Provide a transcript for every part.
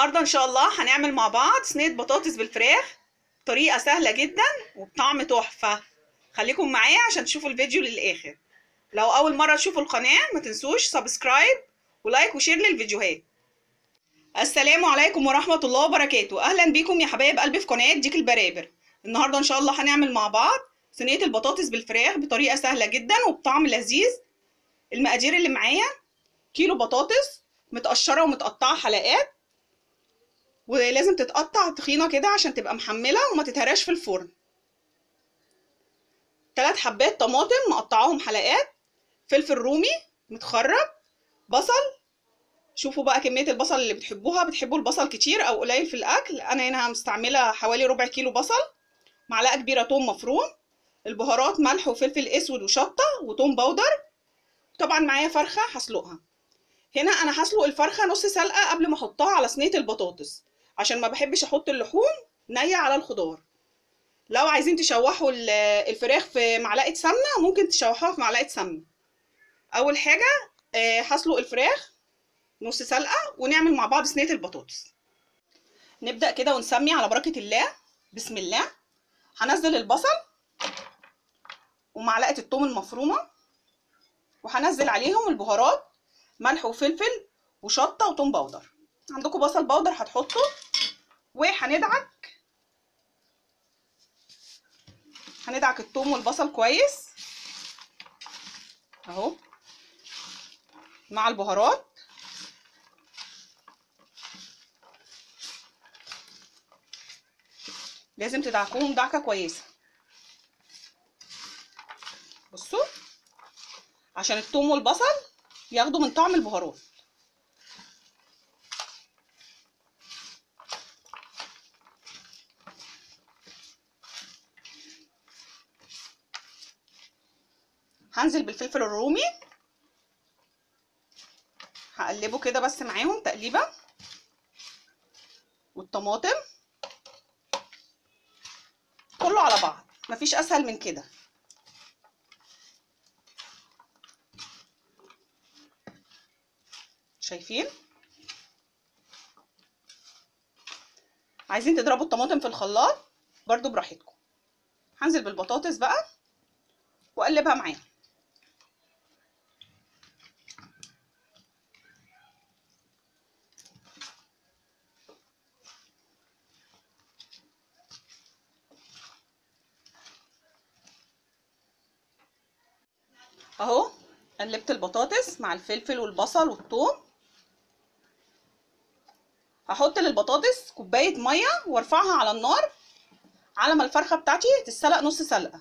النهارده ان شاء الله هنعمل مع بعض صينيه بطاطس بالفراخ طريقه سهله جدا وبطعم تحفه خليكم معايا عشان تشوفوا الفيديو للاخر لو اول مره تشوفوا القناه ما تنسوش سبسكرايب ولايك وشير للفيديوهات السلام عليكم ورحمه الله وبركاته اهلا بيكم يا حبايب قلبي في قناه ديك البرابر النهارده ان شاء الله هنعمل مع بعض صينيه البطاطس بالفراخ بطريقه سهله جدا وبطعم لذيذ المقادير اللي معايا كيلو بطاطس متقشره ومتقطعه حلقات ولازم تتقطع تخينه كده عشان تبقى محمله وما تتهراش في الفرن ثلاث حبات طماطم مقطعاهم حلقات فلفل رومي متخرط بصل شوفوا بقى كميه البصل اللي بتحبوها بتحبوا البصل كتير او قليل في الاكل انا هنا مستعمله حوالي ربع كيلو بصل معلقه كبيره توم مفروم البهارات ملح وفلفل اسود وشطه وتوم باودر طبعا معايا فرخه هسلقها هنا انا هسلق الفرخه نص سلقه قبل ما احطها على صينيه البطاطس عشان ما بحبش احط اللحوم نيه على الخضار لو عايزين تشوحوا الفراخ في معلقه سمنه ممكن تشوحوها في معلقه سمنه اول حاجه هسلق الفراخ نص سلقه ونعمل مع بعض صينيه البطاطس نبدا كده ونسمي على بركه الله بسم الله هنزل البصل ومعلقه الثوم المفرومه وهنزل عليهم البهارات ملح وفلفل وشطه وتوم باودر عندكم بصل باودر هتحطه وهندعك هندعك الثوم والبصل كويس اهو مع البهارات لازم تدعكوهم دعكه كويسه بصوا عشان الثوم والبصل ياخدوا من طعم البهارات هنزل بالفلفل الرومي هقلبه كده بس معاهم تقليبه والطماطم كله على بعض مفيش اسهل من كده شايفين عايزين تضربوا الطماطم في الخلاط برضو براحتكم هنزل بالبطاطس بقى واقلبها معاهم اهو قلبت البطاطس مع الفلفل والبصل والثوم هحط للبطاطس كوبايه ميه وارفعها على النار على ما الفرخه بتاعتي تتسلق نص سلقه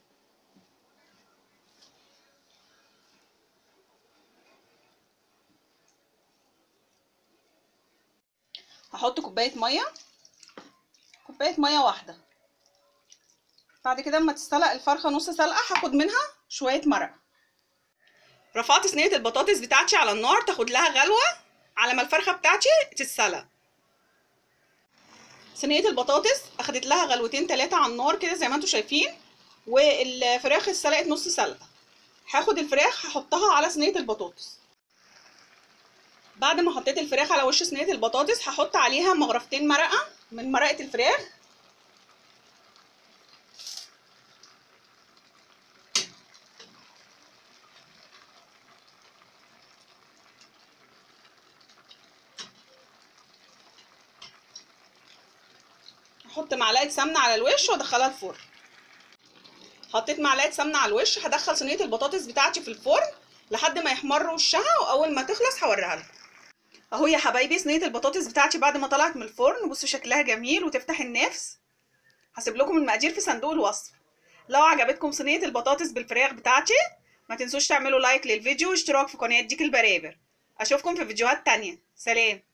هحط كوبايه ميه كوبايه ميه واحده بعد كده اما تتسلق الفرخه نص سلقه هاخد منها شويه مرق رفعت صينيه البطاطس بتاعتي على النار تاخد لها غلوه على ما الفرخه بتاعتي تتسلق صينيه البطاطس اخدت لها غلوتين ثلاثه على النار كده زي ما انتم شايفين والفراخ اتسلقت نص سلقه هاخد الفراخ هحطها على صينيه البطاطس بعد ما حطيت الفراخ على وش صينيه البطاطس هحط عليها مغرفتين مرقه من مرقه الفراخ احط معلقه سمنه على الوش وادخلها الفرن حطيت معلقه سمنه على الوش هدخل صينيه البطاطس بتاعتي في الفرن لحد ما يحمر وشها واول ما تخلص هوريها لكم اهو يا حبايبي صينيه البطاطس بتاعتي بعد ما طلعت من الفرن بصوا شكلها جميل وتفتح النفس هسيب لكم المقادير في صندوق الوصف لو عجبتكم صينيه البطاطس بالفراخ بتاعتي ما تنسوش تعملوا لايك للفيديو واشتراك في قناه ديك البرابر اشوفكم في فيديوهات تانية سلام